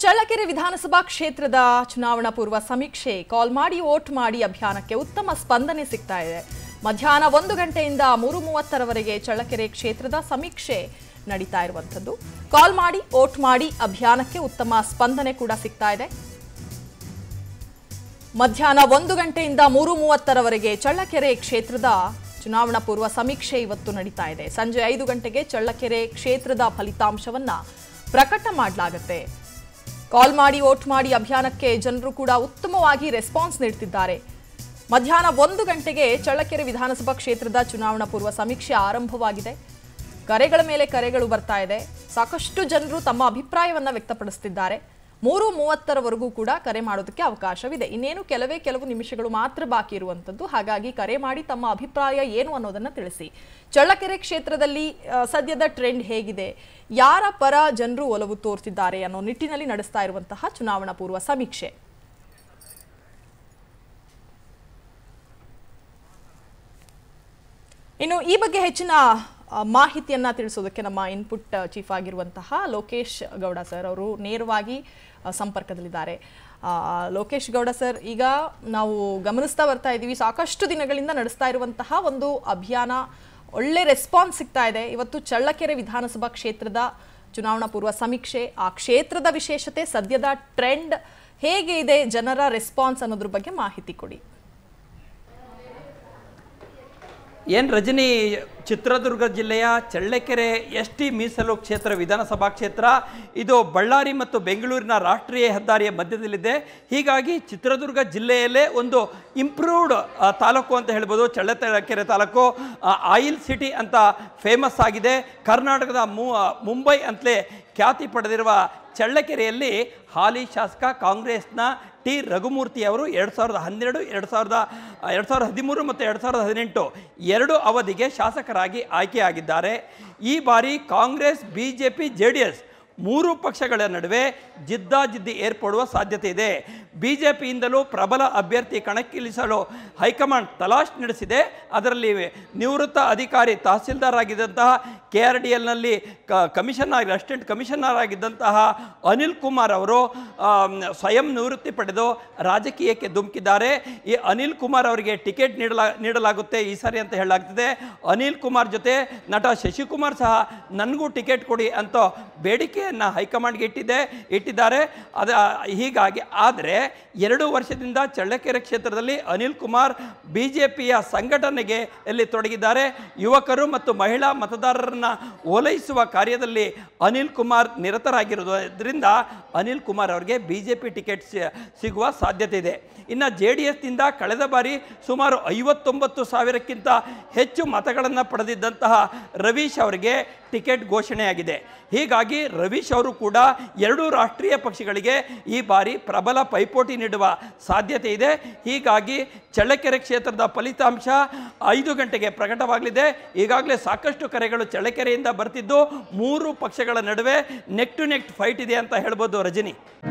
ಚಳ್ಳಕೆರೆ ವಿಧಾನಸಭಾ ಕ್ಷೇತ್ರದ ಚುನಾವಣಾ ಪೂರ್ವ ಸಮೀಕ್ಷೆ ಕಾಲ್ ಮಾಡಿ ವೋಟ್ ಮಾಡಿ ಅಭಿಯಾನಕ್ಕೆ ಉತ್ತಮ ಸ್ಪಂದನೆ ಸಿಗ್ತಾ ಇದೆ ಮಧ್ಯಾಹ್ನ ಒಂದು ಗಂಟೆಯಿಂದ ಮೂರು ಮೂವತ್ತರವರೆಗೆ ಚಳ್ಳಕೆರೆ ಕ್ಷೇತ್ರದ ಸಮೀಕ್ಷೆ ನಡೀತಾ ಇರುವಂಥದ್ದು ಕಾಲ್ ಮಾಡಿ ವೋಟ್ ಮಾಡಿ ಅಭಿಯಾನಕ್ಕೆ ಉತ್ತಮ ಸ್ಪಂದನೆ ಕೂಡ ಸಿಗ್ತಾ ಇದೆ ಮಧ್ಯಾಹ್ನ ಒಂದು ಗಂಟೆಯಿಂದ ಮೂರು ಮೂವತ್ತರವರೆಗೆ ಚಳ್ಳಕೆರೆ ಕ್ಷೇತ್ರದ ಚುನಾವಣಾ ಪೂರ್ವ ಸಮೀಕ್ಷೆ ಇವತ್ತು ನಡೀತಾ ಇದೆ ಸಂಜೆ ಐದು ಗಂಟೆಗೆ ಚಳ್ಳಕೆರೆ ಕ್ಷೇತ್ರದ ಫಲಿತಾಂಶವನ್ನ ಪ್ರಕಟ ಮಾಡಲಾಗುತ್ತೆ ಕಾಲ್ ಮಾಡಿ ವೋಟ್ ಮಾಡಿ ಅಭಿಯಾನಕ್ಕೆ ಜನರು ಕೂಡ ಉತ್ತಮವಾಗಿ ರೆಸ್ಪಾನ್ಸ್ ನೀಡ್ತಿದ್ದಾರೆ ಮಧ್ಯಾಹ್ನ ಒಂದು ಗಂಟೆಗೆ ಚಳ್ಳಕೆರೆ ವಿಧಾನಸಭಾ ಕ್ಷೇತ್ರದ ಚುನಾವಣಾ ಪೂರ್ವ ಸಮೀಕ್ಷೆ ಆರಂಭವಾಗಿದೆ ಕರೆಗಳ ಮೇಲೆ ಕರೆಗಳು ಬರ್ತಾ ಇದೆ ಸಾಕಷ್ಟು ಜನರು ತಮ್ಮ ಅಭಿಪ್ರಾಯವನ್ನ ವ್ಯಕ್ತಪಡಿಸ್ತಿದ್ದಾರೆ ಮೂರು ಮೂವತ್ತರವರೆಗೂ ಕೂಡ ಕರೆ ಮಾಡೋದಕ್ಕೆ ಅವಕಾಶವಿದೆ ಇನ್ನೇನು ಕೆಲವೇ ಕೆಲವು ನಿಮಿಷಗಳು ಮಾತ್ರ ಬಾಕಿ ಇರುವಂಥದ್ದು ಹಾಗಾಗಿ ಕರೆ ಮಾಡಿ ತಮ್ಮ ಅಭಿಪ್ರಾಯ ಏನು ಅನ್ನೋದನ್ನ ತಿಳಿಸಿ ಚಳ್ಳಕೆರೆ ಕ್ಷೇತ್ರದಲ್ಲಿ ಆ, ಸದ್ಯದ ಟ್ರೆಂಡ್ ಹೇಗಿದೆ ಯಾರ ಪರ ಜನರು ಒಲವು ತೋರ್ತಿದ್ದಾರೆ ಅನ್ನೋ ನಿಟ್ಟಿನಲ್ಲಿ ನಡೆಸ್ತಾ ಇರುವಂತಹ ಚುನಾವಣಾ ಪೂರ್ವ ಸಮೀಕ್ಷೆ ಇನ್ನು ಈ ಬಗ್ಗೆ ಹೆಚ್ಚಿನ ಆ, ಮಾಹಿತಿಯನ್ನ ತಿಳಿಸೋದಕ್ಕೆ ನಮ್ಮ ಇನ್ಪುಟ್ ಚೀಫ್ ಆಗಿರುವಂತಹ ಲೋಕೇಶ್ ಗೌಡ ಸರ್ ಅವರು ನೇರವಾಗಿ ಆ, ಸಂಪರ್ಕದಲ್ಲಿದ್ದಾರೆ ಆ, ಲೋಕೇಶ್ ಗೌಡ ಸರ್ ಈಗ ನಾವು ಗಮನಿಸ್ತಾ ಬರ್ತಾ ಇದ್ದೀವಿ ಸಾಕಷ್ಟು ದಿನಗಳಿಂದ ನಡೆಸ್ತಾ ಇರುವಂತಹ ಒಂದು ಅಭಿಯಾನ ಒಳ್ಳೆ ರೆಸ್ಪಾನ್ಸ್ ಸಿಗ್ತಾ ಇದೆ ಇವತ್ತು ಚಳ್ಳಕೆರೆ ವಿಧಾನಸಭಾ ಕ್ಷೇತ್ರದ ಚುನಾವಣಾ ಪೂರ್ವ ಸಮೀಕ್ಷೆ ಆ ಕ್ಷೇತ್ರದ ವಿಶೇಷತೆ ಸದ್ಯದ ಟ್ರೆಂಡ್ ಹೇಗೆ ಇದೆ ಜನರ ರೆಸ್ಪಾನ್ಸ್ ಅನ್ನೋದ್ರ ಬಗ್ಗೆ ಮಾಹಿತಿ ಕೊಡಿ ಏನು ರಜನಿ ಚಿತ್ರದುರ್ಗ ಜಿಲ್ಲೆಯ ಚಳ್ಳಕೆರೆ ಎಸ್ ಟಿ ಮೀಸಲು ಕ್ಷೇತ್ರ ವಿಧಾನಸಭಾ ಕ್ಷೇತ್ರ ಇದು ಬಳ್ಳಾರಿ ಮತ್ತು ಬೆಂಗಳೂರಿನ ರಾಷ್ಟ್ರೀಯ ಹೆದ್ದಾರಿಯ ಮಧ್ಯದಲ್ಲಿದೆ ಹೀಗಾಗಿ ಚಿತ್ರದುರ್ಗ ಜಿಲ್ಲೆಯಲ್ಲೇ ಒಂದು ಇಂಪ್ರೂವ್ಡ್ ತಾಲೂಕು ಅಂತ ಹೇಳ್ಬೋದು ಚಳ್ಳಕೆರೆ ತಾಲೂಕು ಆ, ಆಯಿಲ್ ಸಿಟಿ ಅಂತ ಫೇಮಸ್ ಆಗಿದೆ ಕರ್ನಾಟಕದ ಮು- ಮುಂಬೈ ಅಂತಲೇ ಖ್ಯಾತಿ ಪಡೆದಿರುವ ಚಳ್ಳಕೆರೆಯಲ್ಲಿ ಹಾಲಿ ಶಾಸಕ ಕಾಂಗ್ರೆಸ್ನ ಟಿ ರಘುಮೂರ್ತಿ ಅವರು ಎರಡು ಸಾವಿರದ ಹನ್ನೆರಡು ಎರಡು ಸಾವಿರದ ಎರಡು ಸಾವಿರದ ಹದಿಮೂರು ಮತ್ತು ಎರಡು ಸಾವಿರದ ಹದಿನೆಂಟು ಎರಡು ಅವಧಿಗೆ ಶಾಸಕರಾಗಿ ಆಯ್ಕೆಯಾಗಿದ್ದಾರೆ ಈ ಬಾರಿ Congress B J P J D S ಮೂರು ಪಕ್ಷಗಳ ನಡುವೆ ಜಿದ್ದಾಜಿದ್ದಿ ಏರ್ಪಡುವ ಸಾಧ್ಯತೆ ಇದೆ ಬಿ ಜೆ ಪಿಯಿಂದಲೂ ಪ್ರಬಲ ಅಭ್ಯರ್ಥಿ ಕಣಕ್ಕಿಳಿಸಲು ಹೈಕಮಾಂಡ್ ತಲಾಶ್ ನಡೆಸಿದೆ ಅದರಲ್ಲಿ ನಿವೃತ್ತ ಅಧಿಕಾರಿ ತಹಸೀಲ್ದಾರ್ ಆಗಿದ್ದಂತಹ ಕೆ ಆರ್ ಡಿ ಎಲ್ನಲ್ಲಿ ಕ ಕಮಿಷನರ್ ಅಸಿಸ್ಟೆಂಟ್ ಕಮಿಷನರ್ ಆಗಿದ್ದಂತಹ ಅನಿಲ್ ಕುಮಾರ್ ಅವರು ಆಮ್, ಸ್ವಯಂ ನಿವೃತ್ತಿ ಪಡೆದು ರಾಜಕೀಯಕ್ಕೆ ಧುಮುಕಿದ್ದಾರೆ ಈ ಅನಿಲ್ ಕುಮಾರ್ ಅವರಿಗೆ ಟಿಕೆಟ್ ನೀಡಲಾ ನೀಡಲಾಗುತ್ತೆ ಈ ಸಾರಿ ಅಂತ ಹೇಳಲಾಗ್ತಿದೆ ಅನಿಲ್ ಕುಮಾರ್ ಜೊತೆ ನಟ ಶಶಿಕುಮಾರ್ ಸಹ ನನಗೂ ಟಿಕೆಟ್ ಕೊಡಿ ಅಂತ ಬೇಡಿಕೆಯನ್ನು ಹೈಕಮಾಂಡ್ಗೆ ಇಟ್ಟಿದೆ ಇಟ್ಟಿದ್ದಾರೆ ಅದ ಹೀಗಾಗಿ ಆದರೆ ಎರಡು ವರ್ಷದಿಂದ ಚಳ್ಳಕೆರೆ ಕ್ಷೇತ್ರದಲ್ಲಿ ಅನಿಲ್ ಕುಮಾರ್ ಬಿ ಜೆ ಪಿಯ ಸಂಘಟನೆಗೆ ಇಲ್ಲಿ ತೊಡಗಿದ್ದಾರೆ ಯುವಕರು ಮತ್ತು ಮಹಿಳಾ ಮತದಾರರನ್ನು ಓಲೈಸುವ ಕಾರ್ಯದಲ್ಲಿ ಅನಿಲ್ ಕುಮಾರ್ ನಿರತರಾಗಿರೋದ್ರಿಂದ ಅನಿಲ್ ಕುಮಾರ್ ಅವರಿಗೆ ಬಿ ಜೆ ಪಿ ಟಿಕೆಟ್ ಸಿ- ಸಿಗುವ ಸಾಧ್ಯತೆ ಇದೆ ಇನ್ನು ಜೆ ಡಿ ಎಸ್ನಿಂದ ಕಳೆದ ಬಾರಿ ಸುಮಾರು ಐವತ್ತೊಂಬತ್ತು ಸಾವಿರಕ್ಕಿಂತ ಹೆಚ್ಚು ಮತಗಳನ್ನು ಪಡೆದಿದ್ದಂತಹ ರವೀಶ್ ಅವರಿಗೆ ಟಿಕೆಟ್ ಘೋಷಣೆಯಾಗಿದೆ ಹೀಗಾಗಿ ರವೀಶ್ ಅವರು ಕೂಡ ಎರಡೂ ರಾಷ್ಟ್ರೀಯ ಪಕ್ಷಗಳಿಗೆ ಈ ಬಾರಿ ಪ್ರಬಲ ಪೈಪೋಟಿ ನೀಡುವ ಸಾಧ್ಯತೆ ಇದೆ ಹೀಗಾಗಿ ಚಳ್ಳಕೆರೆ ಕ್ಷೇತ್ರದ ಫಲಿತಾಂಶ ಐದು ಗಂಟೆಗೆ ಪ್ರಕಟವಾಗಲಿದೆ ಈಗಾಗಲೇ ಸಾಕಷ್ಟು ಕರೆಗಳು ಚಳ್ಳಕೆರೆಯಿಂದ ಬರ್ತಿದ್ದು ಮೂರು ಪಕ್ಷಗಳ ನಡುವೆ ನೆಕ್ ಟು ನೆಕ್ ಫೈಟ್ ಇದೆ ಅಂತ ಹೇಳ್ಬೋದು ರಜನಿ